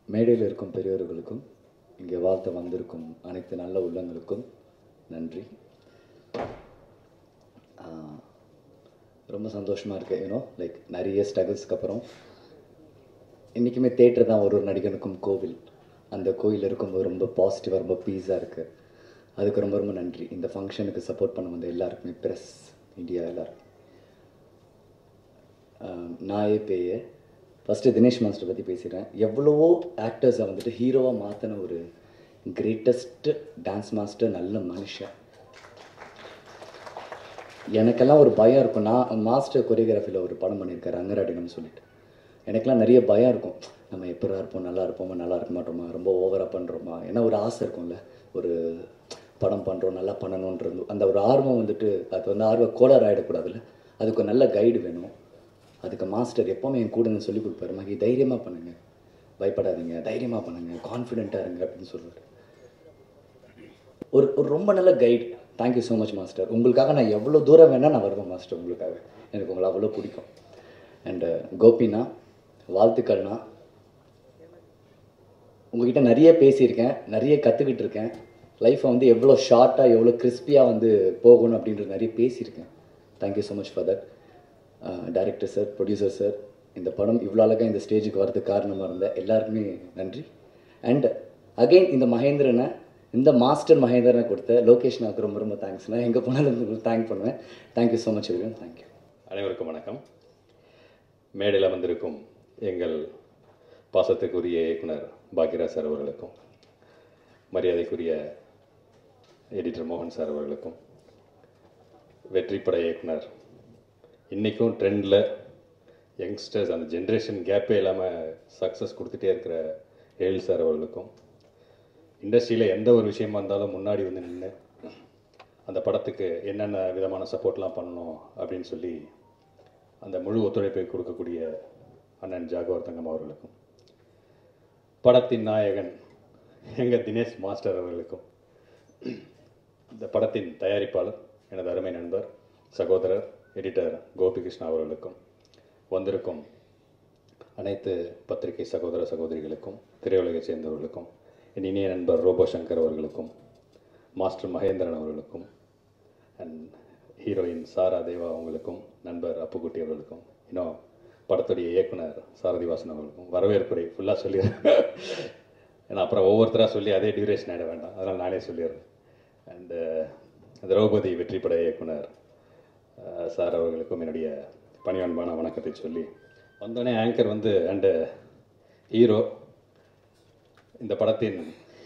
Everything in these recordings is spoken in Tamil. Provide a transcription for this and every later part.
மேடையில் இருக்கும் பெரியவர்களுக்கும் இங்கே வாழ்த்த வந்திருக்கும் அனைத்து நல்ல உள்ளங்களுக்கும் நன்றி ஆஹ், ரொம்ப சந்தோஷமாக இருக்கு யூனோ லைக் நிறைய ஸ்ட்ரகிள்ஸ்க்கு அப்புறம் இன்றைக்குமே தேட்டர் தான் ஒரு ஒரு நடிகனுக்கும் கோவில் அந்த கோயில் இருக்கும்போது ரொம்ப பாசிட்டிவாக ரொம்ப பீஸாக இருக்குது அதுக்கு ரொம்ப ரொம்ப நன்றி இந்த ஃபங்க்ஷனுக்கு சப்போர்ட் பண்ண வந்த எல்லாருக்குமே ப்ரெஸ் மீடியா எல்லாருக்கும் ஆஹ் நாயே பேயே ஃபஸ்ட்டு தினேஷ் மாஸ்டர் பற்றி பேசிடுறேன் எவ்வளவோ ஆக்டர்ஸை வந்துட்டு ஹீரோவாக மாற்றின ஒரு கிரேட்டஸ்ட் டான்ஸ் மாஸ்டர் நல்ல மனுஷன் எனக்கெல்லாம் ஒரு பயம் இருக்கும் நான் மாஸ்டர் கொரியோகிராஃபியில் ஒரு படம் பண்ணியிருக்காரு அங்கராடினம்னு சொல்லிட்டு எனக்கெல்லாம் நிறைய பயம் இருக்கும் நம்ம எப்படா இருப்போம் நல்லா இருப்போமா நல்லா இருக்க மாட்டோமா ரொம்ப ஓவராக பண்ணுறோமா ஏன்னா ஒரு ஆசை இருக்கும்ல ஒரு படம் பண்ணுறோம் நல்லா பண்ணணுன்றது அந்த ஒரு ஆர்வம் வந்துட்டு அது வந்து ஆர்வ கோளாறு ஆகிடக்கூடாதுல்ல அதுக்கு ஒரு நல்ல கைடு வேணும் அதுக்கு மாஸ்டர் எப்போவுமே என் கூட இருந்து சொல்லி கொடுப்பாரு மகி தைரியமாக பண்ணுங்க பயப்படாதீங்க தைரியமாக பண்ணுங்க கான்ஃபிடென்ட்டாக இருங்க அப்படின்னு சொல்லுவார் ஒரு ஒரு ரொம்ப நல்ல guide thank you so much master உங்களுக்காக நான் எவ்வளோ தூரம் வேணால் நான் வருவேன் மாஸ்டர் உங்களுக்காக எனக்கு உங்களை அவ்வளோ பிடிக்கும் அண்டு கோபினா வாழ்த்துக்கள்னா உங்ககிட்ட நிறைய பேசியிருக்கேன் நிறைய கற்றுக்கிட்டு இருக்கேன் லைஃப்பை வந்து எவ்வளோ ஷார்ட்டாக எவ்வளோ கிறிஸ்பியாக வந்து போகணும் அப்படின்றது நிறைய பேசியிருக்கேன் thank you so much for that director sir producer sir இந்த படம் இவ்வளோ அழகாக இந்த ஸ்டேஜுக்கு வரதுக்கு காரணமாக இருந்த எல்லாருக்குமே நன்றி அண்ட் அகைன் இந்த மகேந்திரனை இந்த மாஸ்டர் மகேந்திரனை கொடுத்த லோகேஷ்னாவுக்கு ரொம்ப ரொம்ப தேங்க்ஸ் நான் எங்கே போனாலும் உங்களுக்கு தேங்க் பண்ணுவேன் thank you so much everyone thank you அனைவருக்கும் வணக்கம் மேடையில் வந்திருக்கும் எங்கள் பாசத்துக்குரிய இயக்குனர் பாக்யராஜ் சார் அவர்களுக்கும் மரியாதைக்குரிய எடிட்டர் மோகன் சார் அவர்களுக்கும் வெற்றிப்பட இயக்குனர் இன்றைக்கும் ட்ரெண்டில் யங்ஸ்டர்ஸ் அந்த ஜென்ரேஷன் கேப்பே இல்லாமல் சக்ஸஸ் கொடுத்துட்டே இருக்கிற எழில் சார் அவர்களுக்கும் இண்டஸ்ட்ரியில் எந்த ஒரு விஷயமா இருந்தாலும் முன்னாடி வந்து நின்று அந்த படத்துக்கு என்னென்ன விதமான சப்போர்ட்லாம் பண்ணணும் அப்படின்னு சொல்லி அந்த முழு ஒத்துழைப்பை கொடுக்கக்கூடிய அண்ணன் ஜாகவர் தங்கம் அவர்களுக்கும் படத்தின் நாயகன் எங்கள் தினேஷ் மாஸ்டர் அவர்களுக்கும் இந்த படத்தின் தயாரிப்பாளர் எனது அருமை நண்பர் சகோதரர் எடிட்டர் கோபிகிருஷ்ணா அவர்களுக்கும் வந்திருக்கும் அனைத்து பத்திரிகை சகோதர சகோதரிகளுக்கும் திரையுலகை சேர்ந்தவர்களுக்கும் என் இனிய நண்பர் ரோபோ சங்கர் அவர்களுக்கும் மாஸ்டர் மகேந்திரன் அவர்களுக்கும் அண்ட் ஹீரோயின் சாரா தேவா அவங்களுக்கும் நண்பர் அப்புக்குட்டி அவர்களுக்கும் இன்னும் படத்துடைய இயக்குனர் சாரதிவாசன் அவர்களுக்கும் வரவேற்புரை ஃபுல்லாக சொல்லிடுறேன் ஏன்னா அப்புறம் ஒவ்வொருத்தராக சொல்லி அதே டியூரேஷன் ஆகிட வேண்டாம் அதனால் நானே சொல்லிடுறேன் அண்டு திரௌபதி வெற்றிப்பட இயக்குனர் அஹ், சார் அவர்களுக்கும் என்னுடைய பணிவன்பான வணக்கத்தை சொல்லி வந்தோடனே ஆங்கர் வந்து அண்டு ஹீரோ இந்த படத்தின்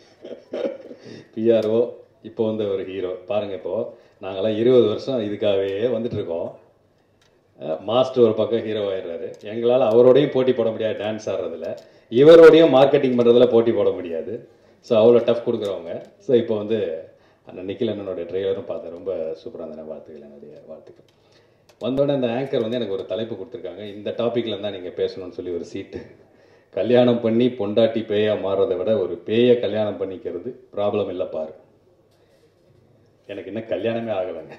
பிஆர்ஓ இப்போ வந்து ஒரு ஹீரோ பாருங்க இப்போ நாங்களாம் இருபது வருஷம் இதுக்காகவே வந்துட்டு இருக்கோம் அஹ் மாஸ்டர் ஒரு பக்கம் ஹீரோ ஆயிடுறாரு எங்களால் அவரோடையும் போட்டி போட முடியாது டான்ஸ் ஆடுறதுல இவரோடையும் மார்க்கெட்டிங் பண்ணுறதுல போட்டி போட முடியாது ஸோ அவ்வளோ டஃப் கொடுக்குறவங்க ஸோ இப்போ வந்து அந்த நிக்கில் அண்ணனோட ட்ரெய்லரும் பார்த்தேன் ரொம்ப சூப்பராக இருந்தேன் வாழ்த்துக்கள் என்னுடைய வாழ்த்துக்கள் வந்தோடனே அந்த ஆங்கர் வந்து எனக்கு ஒரு தலைப்பு கொடுத்துருக்காங்க இந்த டாப்பிக்கில் தான் நீங்கள் பேசணும்னு சொல்லி ஒரு சீட்டு கல்யாணம் பண்ணி பொண்டாட்டி பேயா மாறுறதை விட ஒரு பேயை கல்யாணம் பண்ணிக்கிறது ப்ராப்ளம் இல்லை பாரு எனக்கு இன்னும் கல்யாணமே ஆகலைங்க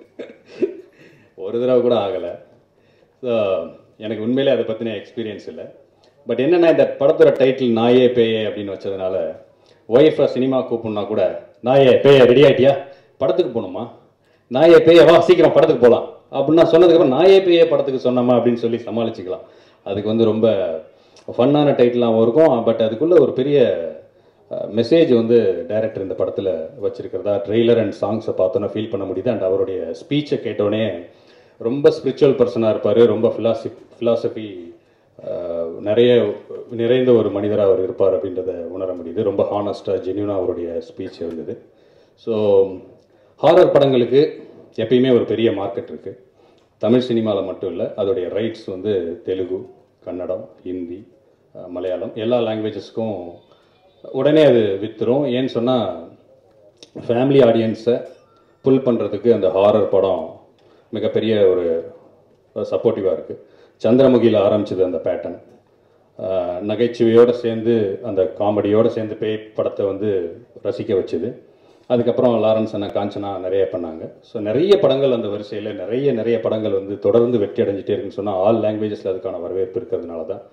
ஒரு தடவை கூட ஆகலை ஸோ எனக்கு உண்மையிலே அதை பற்றின எக்ஸ்பீரியன்ஸ் இல்லை பட் என்னென்னா இந்த படத்தோட டைட்டில் நாயே பேயே அப்படின்னு வச்சதுனால ஒய்ஃபை சினிமா கூப்பிட்னா கூட நாயே பேயே ரெடி ஆயிட்டியா படத்துக்கு போகணுமா நாயே பேயே வா சீக்கிரம் படத்துக்கு போகலாம் அப்படின்னா சொன்னதுக்கப்புறம் நாயே பேயே படத்துக்கு சொன்னோமா அப்படின்னு சொல்லி சமாளிச்சுக்கலாம் அதுக்கு வந்து ரொம்ப ஃபன்னான டைட்டிலாகவும் இருக்கும் பட் அதுக்குள்ளே ஒரு பெரிய மெசேஜ் வந்து டைரக்டர் இந்த படத்தில் வச்சிருக்கிறதா ட்ரெய்லர் அண்ட் சாங்ஸை பார்த்தோன்னா ஃபீல் பண்ண முடியுது அண்ட் அவருடைய ஸ்பீச்சை கேட்டோடனே ரொம்ப ஸ்பிரிச்சுவல் பர்சனாக இருப்பார் ரொம்ப ஃபிலாசி ஃபிலாசபி நிறைய நிறைந்த ஒரு மனிதராக அவர் இருப்பார் அப்படின்றத உணர முடியுது ரொம்ப ஹானஸ்ட்டாக ஜென்யூனாக அவருடைய ஸ்பீச் இருந்தது ஸோ ஹாரர் படங்களுக்கு எப்பயுமே ஒரு பெரிய மார்க்கெட் இருக்குது தமிழ் சினிமாவில் மட்டும் இல்லை அதோடைய ரைட்ஸ் வந்து தெலுங்கு கன்னடம் ஹிந்தி அஹ், மலையாளம் எல்லா லாங்குவேஜஸ்க்கும் உடனே அது வித்துரும் ஏன்னு சொன்னால் ஃபேமிலி ஆடியன்ஸை புல் பண்ணுறதுக்கு அந்த ஹாரர் படம் மிகப்பெரிய ஒரு சப்போர்ட்டிவாக இருக்குது சந்திரமுகியில் ஆரம்பிச்சது அந்த பேட்டர்ன் நகைச்சுவையோடு சேர்ந்து அந்த காமெடியோடு சேர்ந்து பேய் படத்தை வந்து ரசிக்க வச்சுது அதுக்கப்புறம் லாரன்ஸ் அண்ணா காஞ்சனா நிறைய பண்ணாங்க ஸோ நிறைய படங்கள் அந்த வரிசையில் நிறைய நிறைய படங்கள் வந்து தொடர்ந்து வெற்றி அடைஞ்சிட்டே இருக்குன்னு சொன்னால் ஆல் லாங்குவேஜஸில் அதுக்கான வரவேற்பு இருக்கிறதுனால தான்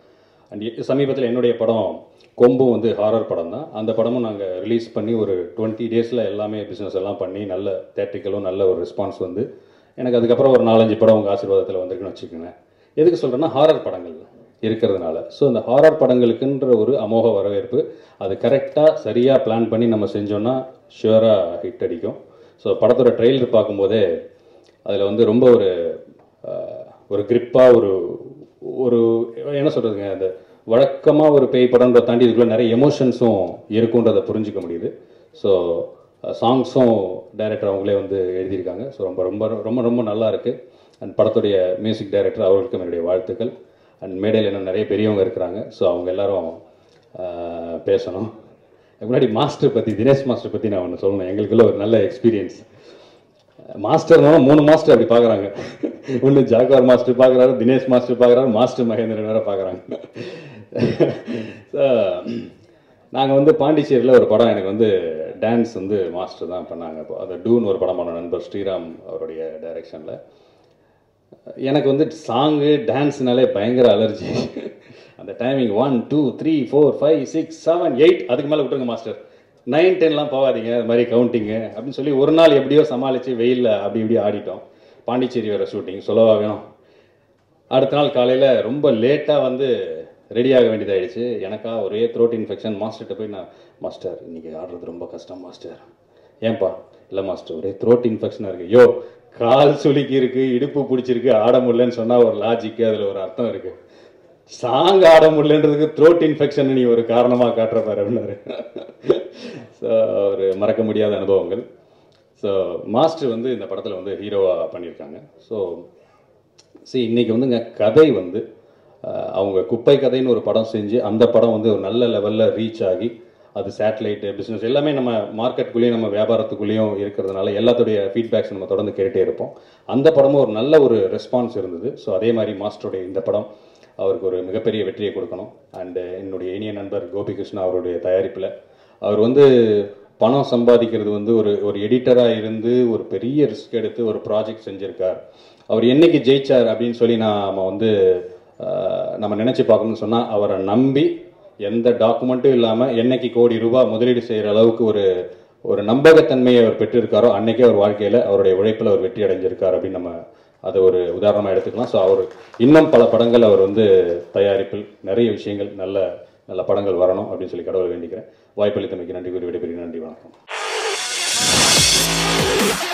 அண்ட் சமீபத்தில் என்னுடைய படம் கொம்பும் வந்து ஹாரர் படம் தான் அந்த படமும் நாங்கள் ரிலீஸ் பண்ணி ஒரு டுவெண்ட்டி டேஸில் எல்லாமே பிஸ்னஸ் எல்லாம் பண்ணி நல்ல தேட்ரிக்கலும் நல்ல ஒரு ரெஸ்பான்ஸ் வந்து எனக்கு அதுக்கப்புறம் ஒரு நாலஞ்சு படம் உங்கள் ஆசீர்வாதத்தில் வந்திருக்குன்னு வச்சுக்கோங்க எதுக்கு சொல்கிறேன்னா ஹாரர் படங்கள் இருக்கிறதுனால ஸோ இந்த ஹாரர் படங்களுக்குன்ற ஒரு அமோக வரவேற்பு அது கரெக்டாக சரியாக பிளான் பண்ணி நம்ம செஞ்சோன்னா ஷுவராக ஹிட் அடிக்கும் ஸோ படத்தோட ட்ரெய்லர் பார்க்கும்போதே அதில் வந்து ரொம்ப ஒரு அஹ், ஒரு கிரிப்பாக ஒரு ஒரு என்ன சொல்கிறதுங்க அந்த வழக்கமாக ஒரு பேய் படம்ன்றதை தாண்டி இதுக்குள்ளே நிறைய எமோஷன்ஸும் இருக்குன்றதை புரிஞ்சிக்க முடியுது ஸோ சாங்ஸும் டைரக்டர் அவங்களே வந்து எழுதியிருக்காங்க ஸோ ரொம்ப ரொம்ப ரொம்ப ரொம்ப நல்லா இருக்குது அண்ட் படத்துடைய மியூசிக் டைரக்டர் அவர்களுக்கும் என்னுடைய வாழ்த்துக்கள் அண்ட் மேடையில் இன்னும் நிறைய பெரியவங்க இருக்கிறாங்க ஸோ அவங்க எல்லாரும் அஹ், பேசணும் அதுக்கு முன்னாடி மாஸ்டர் பற்றி தினேஷ் மாஸ்டர் பற்றி நான் ஒன்று சொல்லணும் எங்களுக்குள்ள ஒரு நல்ல எக்ஸ்பீரியன்ஸ் மாஸ்டர்னாலும் மூணு மாஸ்டர் அப்படி பார்க்குறாங்க ஒன்று ஜாகுவார் மாஸ்டர் பார்க்குறாரு தினேஷ் மாஸ்டர் பார்க்குறாரு மாஸ்டர் மகேந்திரன் வேற பார்க்குறாங்க நாங்கள் வந்து பாண்டிச்சேரியில் ஒரு படம் எனக்கு வந்து டான்ஸ் வந்து மாஸ்டர் தான் பண்ணாங்க இப்போ அந்த டூன் ஒரு படம் பண்ண நண்பர் ஸ்ரீராம் அவருடைய டைரக்ஷனில் எனக்கு வந்து சாங்கு டான்ஸ்னாலே பயங்கர அலர்ஜி அந்த timing one two three four five six seven eight அதுக்கு மேலே விட்டுருங்க மாஸ்டர் நைன் டென்லாம் போகாதீங்க அது மாதிரி கவுண்டிங்கு அப்படின்னு சொல்லி ஒரு நாள் எப்படியோ சமாளித்து வெயிலில் அப்படி இப்படி ஆடிட்டோம் பாண்டிச்சேரி வேறு ஷூட்டிங் சொல்லவா வேணும் அடுத்த நாள் காலையில் ரொம்ப லேட்டாக வந்து ரெடி ஆக வேண்டியதாயிடுச்சு எனக்கா ஒரே த்ரோட் இன்ஃபெக்ஷன் மாஸ்டர்கிட்ட போய் நான் மாஸ்டர் இன்னைக்கு ஆடுறது ரொம்ப கஷ்டம் மாஸ்டர் ஏன்பா இல்லை மாஸ்டர் ஒரே த்ரோட் இன்ஃபெக்ஷனாக இருக்குது யோ கால் சுளுக்கி இருக்கு இடுப்பு பிடிச்சிருக்கு ஆட முடியலன்னு சொன்னால் ஒரு லாஜிக்கு அதில் ஒரு அர்த்தம் இருக்குது சாங் ஆட முடியலன்றதுக்கு த்ரோட் இன்ஃபெக்ஷன் நீ ஒரு காரணமாக காட்டுற பாரு அப்படின்னாரு ஸோ ஒரு மறக்க முடியாத அனுபவங்கள் ஸோ மாஸ்டர் வந்து இந்த படத்தில் வந்து ஹீரோவாக பண்ணியிருக்காங்க ஸோ சரி இன்னைக்கு வந்துங்க கதை வந்து அஹ், அவங்க குப்பை கதைன்னு ஒரு படம் செஞ்சு அந்த படம் வந்து ஒரு நல்ல லெவலில் ரீச் ஆகி அது சேட்டலைட்டு பிஸ்னஸ் எல்லாமே நம்ம மார்க்கெட்டுக்குள்ளேயும் நம்ம வியாபாரத்துக்குள்ளேயும் இருக்கிறதுனால எல்லாத்துடைய ஃபீட்பேக்ஸ் நம்ம தொடர்ந்து கேட்டே இருப்போம் அந்த படமும் ஒரு நல்ல ஒரு ரெஸ்பான்ஸ் இருந்தது ஸோ அதே மாதிரி மாஸ்டருடைய இந்த படம் அவருக்கு ஒரு மிகப்பெரிய வெற்றியை கொடுக்கணும் அண்டு என்னுடைய இனிய நண்பர் கோபிகிருஷ்ணா அவருடைய தயாரிப்பில் அவர் வந்து பணம் சம்பாதிக்கிறது வந்து ஒரு ஒரு எடிட்டராக இருந்து ஒரு பெரிய ரிஸ்க் எடுத்து ஒரு ப்ராஜெக்ட் செஞ்சுருக்கார் அவர் என்னைக்கு ஜெயிச்சார் அப்படின்னு சொல்லி நாம வந்து ஆஹ், நம்ம நினச்சி பார்க்கணும்னு சொன்னால் அவரை நம்பி எந்த டாக்குமெண்ட்டும் இல்லாமல் என்னைக்கு கோடி ரூபாய் முதலீடு செய்கிற அளவுக்கு ஒரு ஒரு நம்பகத்தன்மையை அவர் பெற்றிருக்காரோ அன்னைக்கே அவர் வாழ்க்கையில் அவருடைய உழைப்பில் அவர் வெற்றி அடைஞ்சிருக்கார் அப்படின்னு நம்ம அதை ஒரு உதாரணமாக எடுத்துக்கலாம் ஸோ அவர் இன்னும் பல படங்கள் அவர் வந்து தயாரிப்பில் நிறைய விஷயங்கள் நல்ல நல்ல படங்கள் வரணும் அப்படின்னு சொல்லி கடவுளை வேண்டிக்கிறேன் வாய்ப்பளித்தமைக்கு நன்றி கூறி விடைபெறுகிறேன் நன்றி வணக்கம்